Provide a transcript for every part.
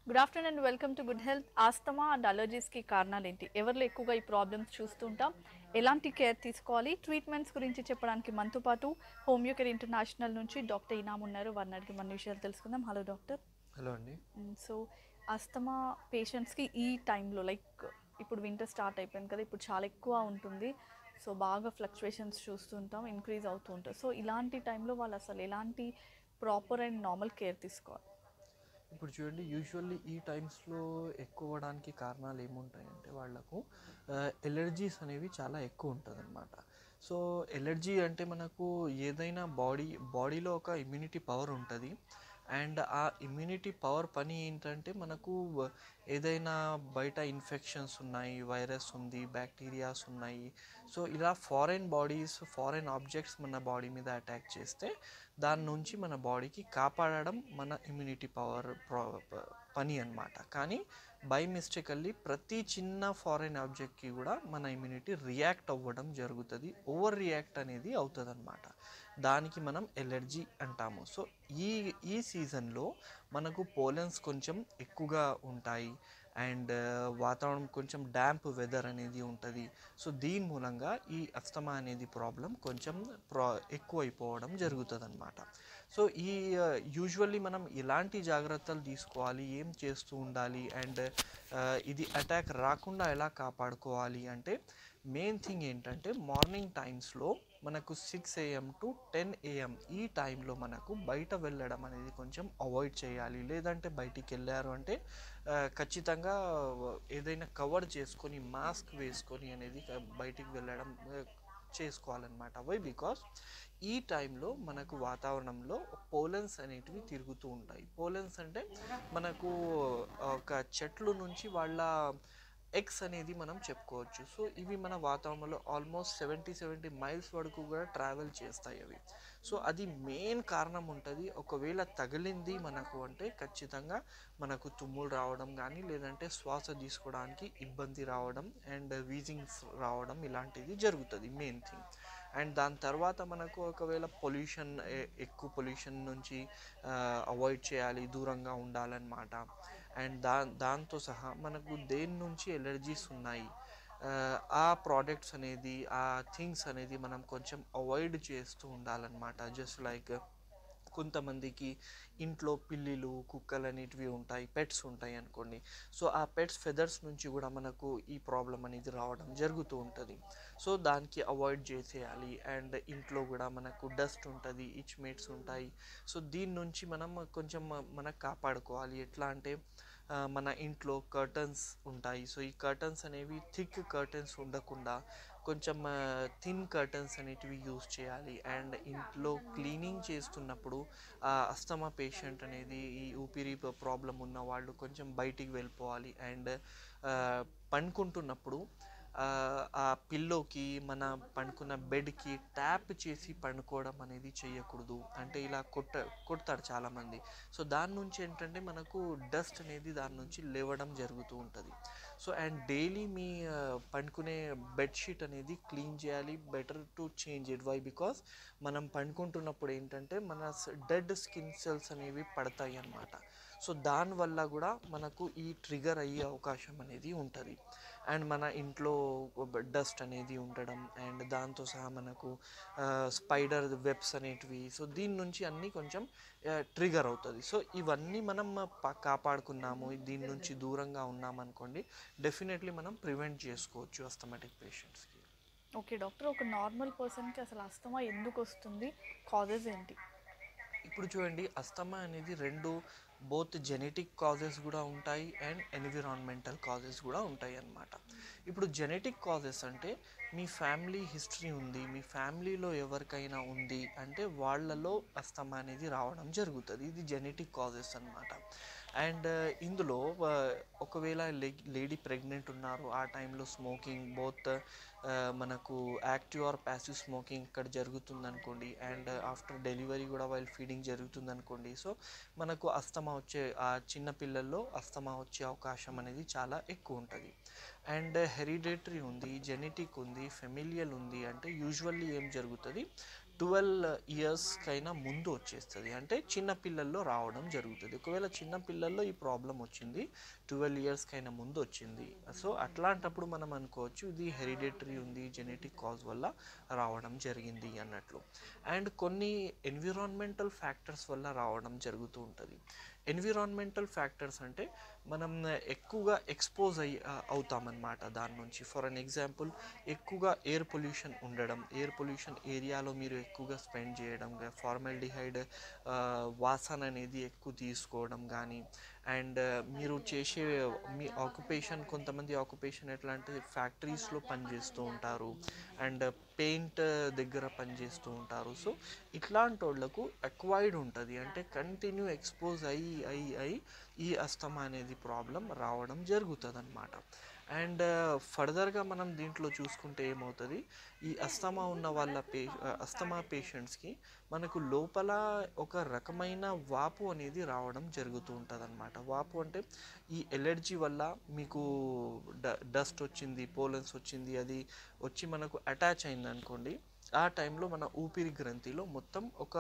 good afternoon and welcome to good health asthma and అలర్జీస్కి కారణాలు ఏంటి ఎవరిలో ఎక్కువగా ఈ ప్రాబ్లమ్స్ చూస్తుంటాం ఎలాంటి కేర్ తీసుకోవాలి ట్రీట్మెంట్స్ గురించి చెప్పడానికి మనతో పాటు హోమియోకేర్ ఇంటర్నేషనల్ నుంచి డాక్టర్ ఇనామ్ ఉన్నారు వారిని అడిగి మన విషయాలు తెలుసుకుందాం హలో డాక్టర్ హలో అండి సో అస్తమా పేషెంట్స్కి ఈ టైంలో లైక్ ఇప్పుడు వింటర్ స్టార్ట్ అయిపోయింది కదా ఇప్పుడు చాలా ఎక్కువ ఉంటుంది సో బాగా ఫ్లక్చువేషన్స్ చూస్తుంటాం ఇంక్రీజ్ అవుతూ ఉంటాం సో ఇలాంటి టైంలో వాళ్ళు అసలు ఎలాంటి ప్రాపర్ అండ్ నార్మల్ కేర్ తీసుకోవాలి ఇప్పుడు చూడండి యూజువల్లీ ఈ టైమ్స్లో ఎక్కువ అవ్వడానికి కారణాలు ఏముంటాయంటే వాళ్ళకు ఎలర్జీస్ అనేవి చాలా ఎక్కువ ఉంటుంది అనమాట సో ఎలర్జీ అంటే మనకు ఏదైనా బాడీ బాడీలో ఒక ఇమ్యూనిటీ పవర్ ఉంటుంది అండ్ ఆ ఇమ్యూనిటీ పవర్ పని ఏంటంటే మనకు ఏదైనా బయట ఇన్ఫెక్షన్స్ ఉన్నాయి వైరస్ ఉంది బ్యాక్టీరియాస్ ఉన్నాయి సో ఇలా ఫారెన్ బాడీస్ ఫారెన్ ఆబ్జెక్ట్స్ మన బాడీ మీద అటాక్ చేస్తే దాని నుంచి మన బాడీకి కాపాడడం మన ఇమ్యూనిటీ పవర్ పని అన్నమాట కానీ బై మిస్టేకల్లీ ప్రతి చిన్న ఫారెన్ ఆబ్జెక్ట్కి కూడా మన ఇమ్యూనిటీ రియాక్ట్ అవ్వడం జరుగుతుంది ఓవర్ రియాక్ట్ అనేది అవుతుంది అనమాట దానికి మనం ఎలర్జీ అంటాము సో ఈ ఈ సీజన్లో మనకు పోలెన్స్ కొంచెం ఎక్కువగా ఉంటాయి అండ్ వాతావరణం కొంచెం డ్యాంప్ వెదర్ అనేది ఉంటుంది సో దీని మూలంగా ఈ అస్తమా అనేది ప్రాబ్లం కొంచెం ప్రా ఎక్కువైపోవడం జరుగుతుంది అనమాట సో ఈ యూజువల్లీ మనం ఎలాంటి జాగ్రత్తలు తీసుకోవాలి ఏం చేస్తూ ఉండాలి అండ్ ఇది అటాక్ రాకుండా ఎలా కాపాడుకోవాలి అంటే మెయిన్ థింగ్ ఏంటంటే మార్నింగ్ టైమ్స్లో మనకు six AM to ten AM ఈ టైంలో మనకు బయట వెళ్ళడం అనేది కొంచెం అవాయిడ్ చేయాలి లేదంటే బయటికి వెళ్ళారు అంటే ఆ, ఖచ్చితంగా ఏదైనా కవర్ చేసుకొని మాస్క్ వేసుకొని అనేది క- బయటికి వెళ్ళడం ఆ, చేసుకోవాలన్నమాట వై బికాస్ ఈ టైంలో మనకు వాతావరణంలో పోలెన్స్ అనేటివి తిరుగుతూ ఉంటాయి పోలెన్స్ అంటే మనకు ఒక చెట్లు నుంచి వాళ్ళ ఎగ్స్ అనేది మనం చెప్పుకోవచ్చు సో ఇవి మన వాతావరణంలో ఆల్మోస్ట్ సెవెంటీ సెవెంటీ మైల్స్ వరకు కూడా ట్రావెల్ చేస్తాయి అవి సో అది మెయిన్ కారణం ఉంటుంది ఒకవేళ తగిలింది మనకు అంటే ఖచ్చితంగా మనకు తుమ్ములు రావడం కానీ లేదంటే శ్వాస తీసుకోవడానికి ఇబ్బంది రావడం అండ్ వీజింగ్స్ రావడం ఇలాంటిది జరుగుతుంది మెయిన్ థింగ్ అండ్ దాని తర్వాత మనకు ఒకవేళ పొల్యూషన్ ఎక్కువ పొల్యూషన్ నుంచి అవాయిడ్ చేయాలి దూరంగా ఉండాలన్నమాట అండ్ దా దాంతో సహా మనకు దేని నుంచి ఎలర్జీస్ ఉన్నాయి ఆ, ఆ ప్రోడక్ట్స్ అనేది ఆ థింగ్స్ అనేది మనం కొంచెం అవాయిడ్ చేస్తూ ఉండాలన్నమాట జస్ట్ లైక్ కొంతమందికి ఇంట్లో పిల్లిలు కుక్కలు అనేటివి ఉంటాయి పెట్స్ ఉంటాయి అనుకోండి సో ఆ పెట్స్ ఫెదర్స్ నుంచి కూడా మనకు ఈ ప్రాబ్లం అనేది రావడం జరుగుతూ ఉంటుంది సో దానికి అవాయిడ్ చేసేయాలి అండ్ ఇంట్లో కూడా మనకు డస్ట్ ఉంటుంది ఇచ్మేట్స్ ఉంటాయి సో దీని నుంచి మనం కొంచెం మనకు కాపాడుకోవాలి ఎట్లా అంటే ఆ, మన ఇంట్లో కర్టన్స్ ఉంటాయి సో ఈ కర్టన్స్ అనేవి థిక్ కర్టన్స్ ఉండకుండా కొంచెం థిన్ కర్టన్స్ అనేటివి యూస్ చేయాలి అండ్ ఇంట్లో క్లీనింగ్ చేస్తున్నప్పుడు ఆ అస్తమా పేషెంట్ అనేది ఈ ఊపిరి ప్రాబ్లం ఉన్న వాళ్ళు కొంచెం బయటికి వెళ్ళిపోవాలి అండ్ పండుకుంటున్నప్పుడు ఆ, ఆ పిల్లోకి మన పండుకున్న బెడ్కి ట్యాప్ చేసి పండుకోవడం అనేది చేయకూడదు అంటే ఇలా కొట్ట కొడతారు చాలామంది సో దాని నుంచి ఏంటంటే మనకు డస్ట్ అనేది దాని నుంచి లేవడం జరుగుతూ ఉంటుంది సో అండ్ డైలీ మీ ఆ, పండుకునే బెడ్షీట్ అనేది క్లీన్ చేయాలి better to change it why because మనం పండుకుంటున్నప్పుడు ఏంటంటే మన డెడ్ స్కిన్ సెల్స్ అనేవి పడతాయి అన్నమాట సో దానివల్ల కూడా మనకు ఈ ట్రిగర్ అయ్యే అవకాశం అనేది ఉంటుంది అండ్ మన ఇంట్లో డస్ట్ అనేది ఉండడం అండ్ దాంతో సహా మనకు స్పైడర్ వెబ్స్ అనేటివి సో దీని నుంచి అన్నీ కొంచెం ట్రిగర్ అవుతుంది సో ఇవన్నీ మనం ప- కాపాడుకున్నాము దీని నుంచి దూరంగా ఉన్నామనుకోండి డెఫినెట్లీ మనం ప్రివెంట్ చేసుకోవచ్చు అస్థమాటిక్ పేషెంట్స్కి ఓకే డాక్టర్ ఒక నార్మల్ పర్సన్కి అసలు అస్తమా ఎందుకు వస్తుంది కాజెస్ ఏంటి ఇప్పుడు చూడండి అస్తమా అనేది రెండు బోత్ జెనెటిక్ కాజెస్ కూడా ఉంటాయి అండ్ ఎన్విరాన్మెంటల్ కాజెస్ కూడా ఉంటాయి అన్నమాట ఇప్పుడు జెనెటిక్ కాజెస్ అంటే మీ ఫ్యామిలీ హిస్టరీ ఉంది మీ ఫ్యామిలీలో ఎవరికైనా ఉంది అంటే వాళ్ళలో అస్తమా అనేది రావడం జరుగుతుంది ఇది జెనెటిక్ కాజెస్ అన్నమాట అండ్ ఇందులో ఆ, ఒకవేళ లేడీ ప్రెగ్నెంట్ ఉన్నారు ఆ టైంలో స్మోకింగ్ బోత్ మనకు యాక్టివ్ ఆర్ ప్యాసివ్ స్మోకింగ్ ఇక్కడ జరుగుతుంది అనుకోండి అండ్ ఆఫ్టర్ డెలివరీ కూడా వైల్ ఫీడింగ్ జరుగుతుంది అనుకోండి సో మనకు అస్తమా వచ్చే ఆ చిన్న పిల్లల్లో అస్తమా వచ్చే అవకాశం అనేది చాలా ఎక్కువ ఉంటుంది అండ్ హెరిడేటరీ ఉంది జెనెటిక్ ఉంది ఫెమిలియల్ ఉంది అంటే యూజువల్లీ ఏం జరుగుతుంది ట్వెల్వ్ ఇయర్స్కైనా ముందు వచ్చేస్తుంది అంటే చిన్న పిల్లల్లో రావడం జరుగుతుంది ఒకవేళ చిన్న పిల్లల్లో ఈ ప్రాబ్లం వచ్చింది ట్వెల్వ్ ఇయర్స్కైనా ముందు వచ్చింది సో అట్లాంటప్పుడు మనం అనుకోవచ్చు ఇది హెరిడేటరీ ఉంది జెనెటిక్ కాజ్ వల్ల రావడం జరిగింది అన్నట్లు అండ్ కొన్ని ఎన్విరాన్మెంటల్ ఫ్యాక్టర్స్ వల్ల రావడం జరుగుతూ ఉంటుంది ఎన్విరాన్మెంటల్ ఫ్యాక్టర్స్ అంటే మనం ఎక్కువగా ఎక్స్పోజ్ అయ్యి అవుతామన్నమాట దాని నుంచి ఫర్ అన్ ఎగ్జాంపుల్ ఎక్కువగా ఎయిర్ పొల్యూషన్ ఉండడం ఎయిర్ పొల్యూషన్ ఏరియాలో మీరు ఎక్కువగా స్పెండ్ చేయడం ఫార్మల్డిహైడ్ వాసన అనేది ఎక్కువ తీసుకోవడం కానీ అండ్ మీరు చేసే మీ ఆక్యుపేషన్ కొంతమంది ఆక్యుపేషన్ ఎట్లా అంటే ఫ్యాక్టరీస్లో పనిచేస్తూ ఉంటారు అండ్ పెయింట్ దగ్గర పనిచేస్తూ ఉంటారు సో ఇట్లాంటి వాళ్ళకు అక్వైర్డ్ ఉంటుంది అంటే కంటిన్యూ ఎక్స్పోజ్ అయ్యి అయ్యి అయ్యి ఈ అస్తమా అనేది ప్రాబ్లం రావడం జరుగుతుంది అనమాట అండ్ ఫర్దర్గా మనం దీంట్లో చూసుకుంటే ఏమవుతుంది ఈ అస్తమా ఉన్న వాళ్ళ పే అస్తమా పేషెంట్స్కి మనకు లోపల ఒక రకమైన వాపు అనేది రావడం జరుగుతూ ఉంటుంది అనమాట వాపు అంటే ఈ ఎలర్జీ వల్ల మీకు డ డస్ట్ వచ్చింది పోలన్స్ వచ్చింది అది వచ్చి మనకు అటాచ్ అయింది అనుకోండి ఆ టైంలో మన ఊపిరి గ్రంథిలో మొత్తం ఒక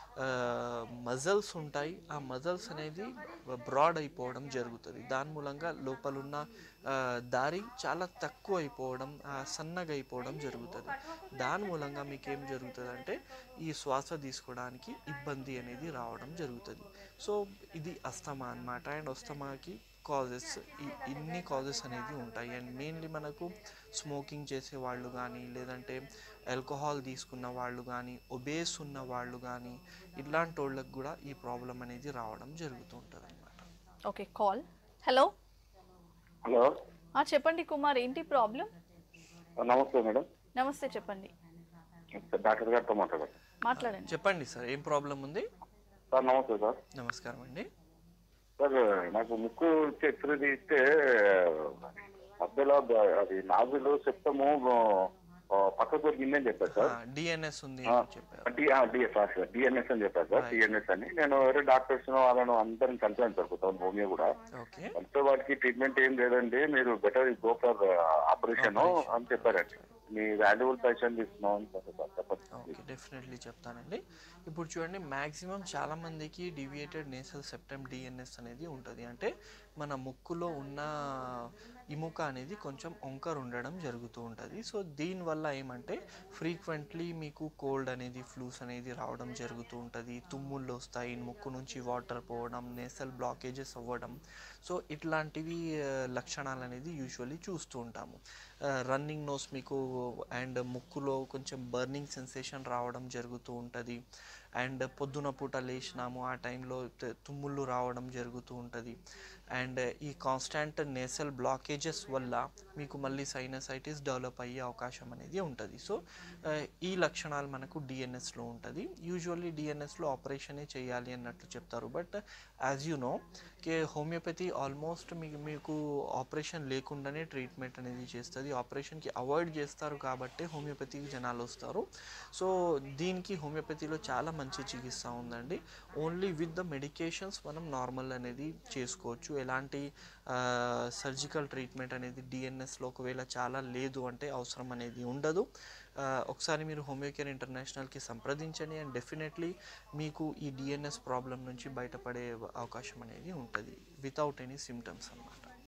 మజల్స్ ఉంటాయి ఆ మజల్స్ అనేది బ్రాడ్ అయిపోవడం జరుగుతుంది దాని మూలంగా లోపలున్న ఆ, దారి చాలా తక్కువ అయిపోవడం ఆ, సన్నగా అయిపోవడం జరుగుతుంది దాని మూలంగా మీకు ఏం జరుగుతుంది అంటే ఈ శ్వాస తీసుకోవడానికి ఇబ్బంది అనేది రావడం జరుగుతుంది సో ఇది అస్తమా అన్నమాట అండ్ అస్తమాకి కాజెస్ ఇన్ని కాజెస్ అనేది ఉంటాయి అండ్ మెయిన్లీ మనకు స్మోకింగ్ చేసే వాళ్ళు కానీ లేదంటే ఆల్కహాల్ తీసుకున్న వాళ్ళు కానీ ఒబేస్ ఉన్న వాళ్ళు కానీ ఇట్లాంటి వాళ్ళకి కూడా ఈ ప్రాబ్లం అనేది రావడం జరుగుతూ ఉంటుంది అనమాట ఓకే కాల్ హలో హలో చెప్పండి కుమార్ ఏంటి ప్రాబ్లం నమస్తే మేడం నమస్తే చెప్పండి డాక్టర్ గారితో మాట్లాడారు మాట్లాడండి చెప్పండి సార్ ఏం ప్రాబ్లం ఉంది సార్ నమస్తే సార్ నమస్కారం అండి సార్ నాకు ముక్కు ఎక్స్రే తీస్తే మధ్యలో బ- అది నాజులు సెప్టము పక్క దొరికిందని చెప్పారు సార్ డిఎన్ఎస్ ఉంది అని చెప్పారు డిఎన్ఎస్ అని చెప్పారు సార్ డిఎన్ఎస్ అని నేను వేరే డాక్టర్స్ వాళ్ళను అందరిని కలిసాను సార్ కొంత హోమియో కూడా ఓకే అంతే వాటికి ట్రీట్మెంట్ ఏం లేదండి మీరు బెటర్ గో ఫర్ ఆపరేషన్ అని చెప్పారండి మీ వాల్యుబుల్ పైసలు తీసుకున్నాం అని చెప్పారు సార్ చెప్పండి ఓకే డెఫినెట్లీ చెప్తానండి ఇప్పుడు చూడండి మ్యాక్సిమం చాలామందికి డివియేటెడ్ నేసల్ సెప్టమ్ డిఎన్ఎస్ అనేది ఉంటుంది అంటే మన ముక్కులో ఉన్న ఇముక అనేది కొంచెం ఒంకర్ ఉండడం జరుగుతూ ఉంటుంది సో దీనివల్ల ఏమంటే ఫ్రీక్వెంట్లీ మీకు కోల్డ్ అనేది ఫ్లూస్ అనేది రావడం జరుగుతూ ఉంటుంది తుమ్ముళ్ళు వస్తాయి ముక్కు నుంచి వాటర్ పోవడం నేసల్ బ్లాకేజెస్ అవ్వడం సో ఇట్లాంటివి ఆ, లక్షణాలు అనేది యూజువల్లీ చూస్తూ ఉంటాము రన్నింగ్ నోస్ మీకు అండ్ ముక్కులో కొంచెం బర్నింగ్ సెన్సేషన్ రావడం జరుగుతూ ఉంటుంది అండ్ పొద్దున పూట లేచినాము ఆ టైంలో త- తుమ్ముళ్ళు రావడం జరుగుతూ ఉంటుంది అండ్ ఈ కాన్స్టాంట్ నేసల్ బ్లాకేజెస్ వల్ల మీకు మళ్ళీ సైనసైటిస్ డెవలప్ అయ్యే అవకాశం అనేది ఉంటుంది సో ఆ, ఈ లక్షణాలు మనకు డిఎన్ఎస్లో ఉంటుంది యూజువల్లీ డిఎన్ఎస్లో ఆపరేషనే చేయాలి అన్నట్లు చెప్తారు బట్ యాజ్ యూ నో కే హోమియోపతి ఆల్మోస్ట్ మీకు మీకు ఆపరేషన్ లేకుండానే ట్రీట్మెంట్ అనేది చేస్తుంది ఆపరేషన్కి అవాయిడ్ చేస్తారు కాబట్టి హోమియోపతికి జనాలు వస్తారు సో దీనికి హోమియోపతిలో చాలా మంచి చికిత్స ఉందండి ఓన్లీ విత్ ద మెడికేషన్స్ మనం నార్మల్ అనేది చేసుకోవచ్చు ఎలాంటి సర్జికల్ ట్రీట్మెంట్ అనేది డిఎన్ఎస్లో ఒకవేళ చాలా లేదు అంటే అవసరం అనేది ఉండదు ఆ, ఒకసారి మీరు హోమియోకేర్ ఇంటర్నేషనల్కి సంప్రదించండి అండ్ డెఫినెట్లీ మీకు ఈ డిఎన్ఎస్ ప్రాబ్లం నుంచి బయటపడే అవకాశం అనేది ఉంటుంది వితౌట్ ఎనీ సిమ్టమ్స్ అన్నమాట